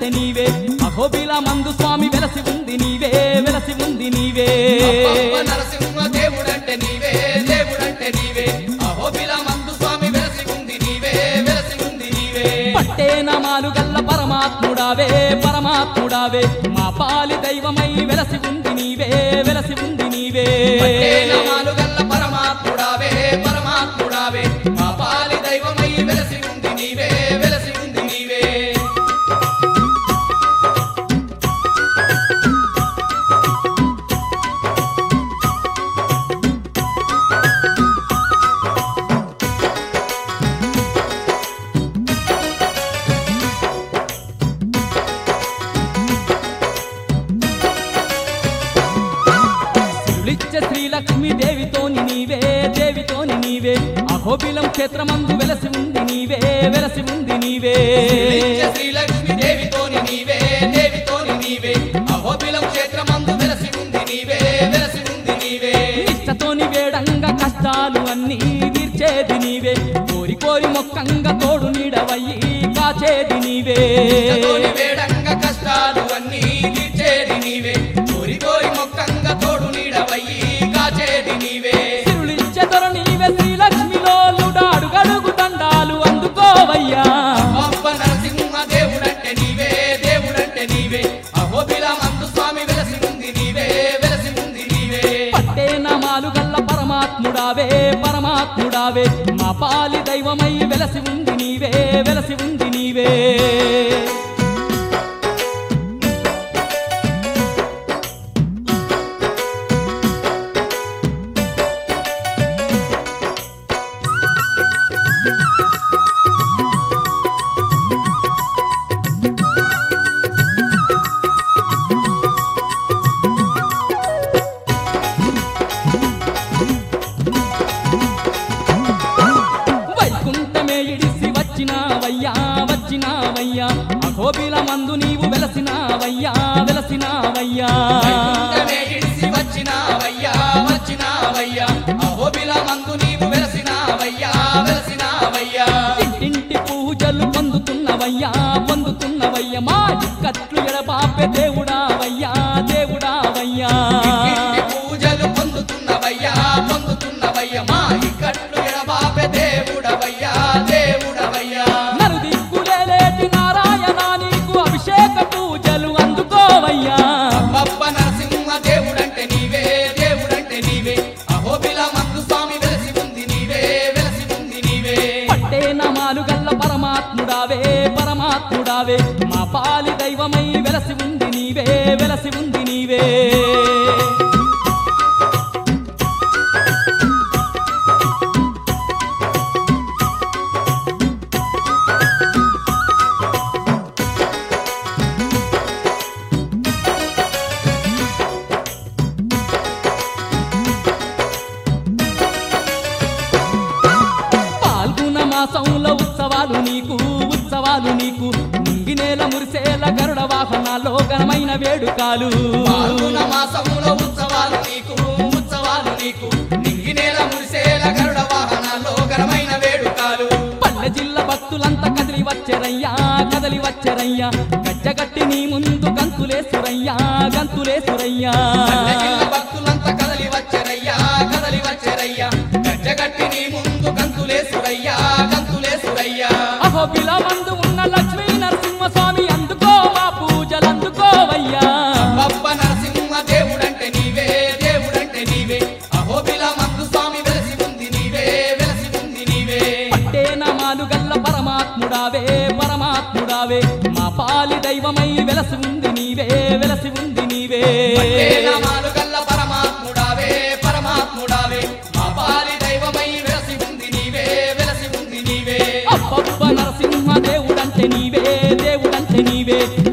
నీవే అహోబిల మందు స్వామి వెలసి ఉంది నీవే వెలసి ఉంది నీవే అబ్బబ్బ నరసింహ దేవుడంటే నీవే దేవుడంటే నీవే అహోబిల మందు స్వామి వెలసి ఉంది నీవే వెలసి ఉంది నీవే పట్టే నమాలు గల్ల పరమాత్ముడావే పరమాత్ముడావే మా పాలి దైవమై వెలసి ఉంది నీవే వెలసి ఉంది నీవే పట్టే నమాలు గల్ల పరమాత్ముడావే పరమాత్ముడావే మా పాలి దైవమై వెలసి ఉంది నీవే వెలసి ఉంది నీవే సిరులిచ్చ శ్రీలక్ష్మి దేవితోని నీవే దేవితోని నీవే అహోబిలం క్షేత్రమందు వెలసి ఉంది నీవే వెలసి ఉంది నీవే నిత్య శ్రీలక్ష్మి దేవితోని నీవే దేవితోని నీవే అహోబిలం క్షేత్రమందు వెలసి ఉంది నీవే వెలసి ఉంది నీవే నిష్టతోని వేడంగా కష్టాలు అన్నీ తీర్చేది నీవే కోరి కోరి మొక్కంగా తోడు నీడవయ్యి కాచేది నీవే తోని వేడంగా కష్టాలు అన్నీ తీర్చేది నీవే కోరి కోరి మొక్కంగా తోడు నీడవయ్యి కాచేది నీవే సిరులిచ్చే దొర నీవే శ్రీలక్ష్మిలో అడుగడుగు దండాలు అందుకోవయ్యా అబ్బ నరసింహ దేవుడంటే నీవే దేవుడంటే నీవే అహోబిల మందు స్వామి వెలసి ఉంది నీవే వెలసి ఉంది నీవే పట్టే నామాలు గల్ల పరమాత్ముడావే పరమాత్ముడావే మా పాలి దైవమై వెలసి ఉంది నీవే వెలసి ఉంది నీవే వైకుంఠమే ఇడిసి వచ్చినావయ్యా వచ్చినావయ్యా అహోబిల మందు నీవు వెలసినావయ్యా వెలసినావయ్యా వైకుంఠమే ఇడిసి వచ్చినావయ్యా వచ్చినావయ్యా అహోబిల మందు నీవు వెలసినావయ్యా వెలసినావయ్యా ఇంటింటి పూజలు పొందుతున్నవయ్యా పొందుతున్నవయ్యా మా ఇక్కట్లు ఎడబాపే దేవుడావయ్యా దేవుడావయ్యా ఇంటి పూజలు పొందుతున్నవయ్యా పొందుతున్నవయ్యా మా ఇక్కట్లు ఎడబాపే దేవుడవయ్యా దేవుడవయ్యా నరుదిక్కులేటి నారాయణ నీకు అభిషేక పూజలు అందుకోవయ్యా అబ్బ నరసింహ దేవుడంటే నీవే దేవుడంటే నీవే అహోబిల మందు స్వామి వెలసి ఉంది నీవే వెలసి ఉంది నీవే పట్టే నమాలు గల్ల పరమాత్ముడావే పరమాత్ముడావే మా పాలి దైవమై వెలసి ఉంది నీవే వెలసి ఉంది నీవే పాల్గొన మాసంలో ఉత్సవాలు నీకు ఉత్సవాలు నీకు ముంగినేల మురిసేల గరుడ వాహనాల్లో ఘనమైన వేడుకాలు పాల్గొన మాసములో ఉత్సవాలు నీకు ఉత్సవాలు నీకు నింగినేల మురిసేల గరుడ వాహనాల్లో ఘనమైన వేడుకలు పల్లె జిల్లా భక్తులంతా కదిలి వచ్చరయ్యా కదలి వచ్చరయ్యా గజ్జగట్టి నీ ముందు గంతులేసురయ్యా గంతులేసురయ్యా పల్లెగిల్ల భక్తులంతా కదలి వచ్చరయ్యా కదలి వచ్చరయ్యా గజ్జగట్టి నీ ముందు గంతులేసురయ్యా గంతులేసురయ్యా అహో మందు ఉన్న లక్ష్మీ నరసింహ స్వామి అందుకో మా పూజలు అందుకోవయ్యా బప్ప నరసింహ దేవుడంటే నీవే దేవుడంటే నీవే అహోబిల మందు స్వామి వెలసి ఉంది నీవే వెలసి ఉంది నీవే పట్టే నమాలు గల్ల పరమాత్ముడావే పరమాత్ముడావే మా పాలి దైవమై వెలసి ఉంది నీవే వెలసి ఉంది నీవే పట్టే నామాలు గల్ల పరమాత్ముడావే పరమాత్ముడావే మా పాలి దైవమై వెలసి ఉంది నీవే వెలసి ఉంది నీవే అబ్బబ్బ నరసింహ దేవుడంటే నీవే దేవుడంటే నీవే